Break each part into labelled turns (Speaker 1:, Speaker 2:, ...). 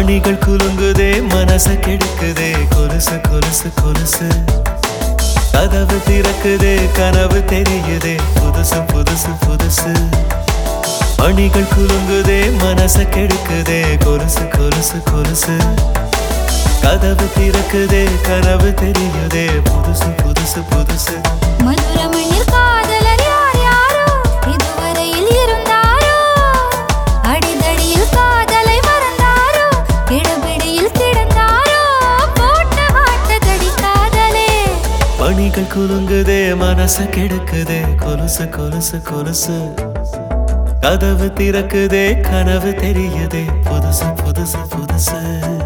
Speaker 1: மணிகள் குலுங்குதே மனச கெடுக்குதே கொலுசு கொலுசு கொலுசு கதவு திறக்குதே கனவு தெரியுதே புதுசு புதுசு புதுசு மணிகள் குலுங்குதே மனச கெடுக்குதே கொலுசு கொலுசு கொலுசு கதவு திறக்குதே கனவு தெரியுதே புதுசு புதுசு புதுசு
Speaker 2: மதுரமணில் காதலர் யார் யாரோ இதுவரையில் இருந்தாரோ அடிதடியில் காதலை மறந்தாரோ கிடபிடியில் கிடந்தாரோ போட்ட வாட்டதடி காதலே
Speaker 1: மணிகள் குலுங்குதே மனச கெடுக்குதே கொலுசு கொலுசு கொலுசு கதவு திறக்குதே கனவு தெரியுதே புதுசு புதுசு புதுசு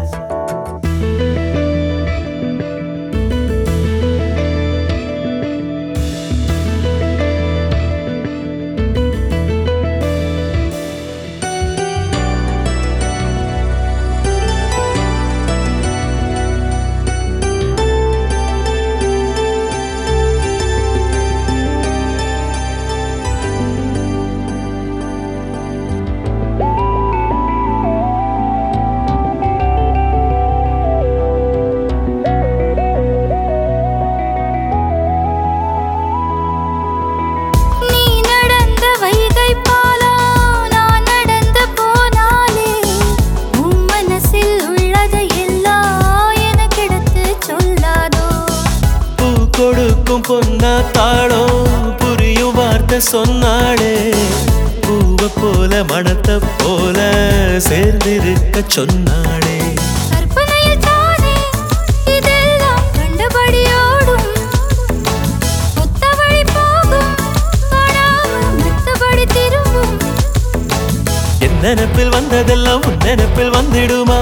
Speaker 2: நீ நடந்த வைகை பாலா நான் நடந்து போனாலே உன் மனசில் உள்ளதை எல்லாம் எனக்கெடுத்து சொல்லாதோ
Speaker 1: பூ கொடுக்கும் பொன்னா தாளம் புரியும் வார்த்தை சொன்னாளே பூவை போல மனத்தை போல சேர்ந்திருக்க சொன்னாளே
Speaker 2: கற்பனையில் தானே இதெல்லாம் கண்டபடியோடும் ஒத்த வழி போகும் காணாமல் மத்தபடி திரும்பும்
Speaker 1: என் நினைப்பில் வந்ததெல்லாம் உன் நினைப்பில் வந்திடுமா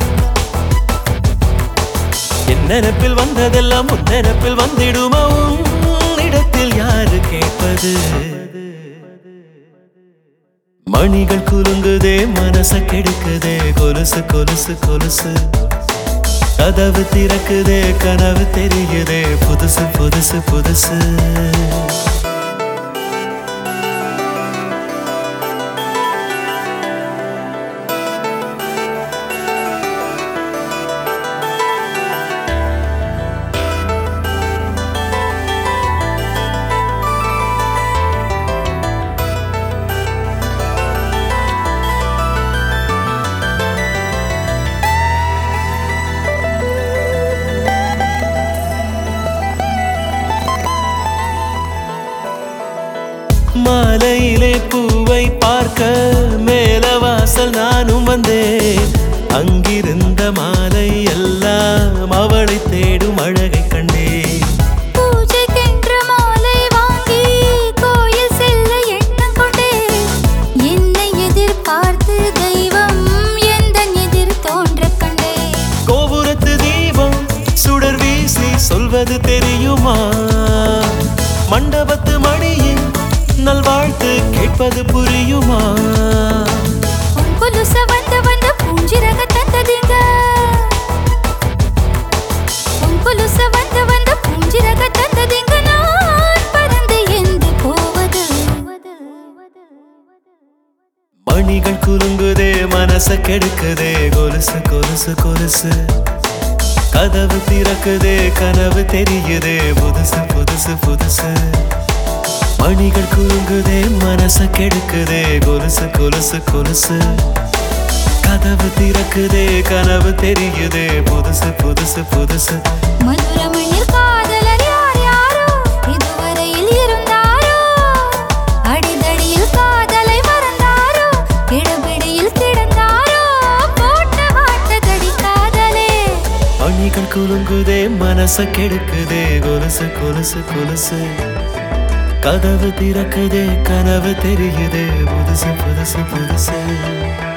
Speaker 1: என் நினைப்பில் வந்ததெல்லாம் உன் நினைப்பில் வந்திடுமா இடத்தில் யாரு கேட்பது மணிகள் குலுங்குதே மனச கெடுக்குதே கொலுசு கொலுசு கொலுசு கதவு திறக்குதே கனவு தெரியுதே புதுசு புதுசு புதுசு மாலையிலே பூவை பார்க்க மேல வாசல் நானும் வந்தேன் அங்கிருந்த மாலை எல்லாம் அவளை தேடும் அழகை கண்டேன்
Speaker 2: பூஜைக்கென்று மாலை வாங்கி கோயில் செல்ல எண்ணம் கொண்டே என்னை எதிர்பார்த்து தெய்வம் எந்தன் எதிர் தோன்றக் கண்டே
Speaker 1: கோபுரத்து தீபம் சுடர் வீசி சொல்வது தெரியுமா மண்டபத்து மணியின் நல்வாழ்த்து கேட்பது புரியுமா
Speaker 2: உன் கொலுச வந்த வந்த பூஞ்சிரக தந்ததுங்க உன் கொலுச வந்த வந்த பூஞ்சிரக தந்ததுங்க நான் பறந்து எந்து போவது
Speaker 1: மணிகள் குலுங்குதே மனச கெடுக்குதே கொலுசு கொலுசு கொலுசு கதவு திறக்குதே கனவு தெரியுதே புதுசு புதுசு புதுசு மணிகள் குலுங்குதே மனச கெடுக்குதே கொலுசு கொலுசு கொலுசு கதவு திறக்குதே கனவு தெரியுதே புதுசு புதுசு புதுசு
Speaker 2: மதுரமணில் காதலர் யார் யாரோ இதுவரையில் இருந்தாரோ அடிதடியில் காதலை மறந்தாரோ கிடபிடியில் கிடந்தாரோ போட்ட வாட்டதடி காதலே
Speaker 1: மணிகள் குலுங்குதே மனச கெடுக்குதே கொலுசு கொலுசு கொலுசு கதவு திறக்குதே கனவு தெரியுதே புதுசு புதுசு புதுசு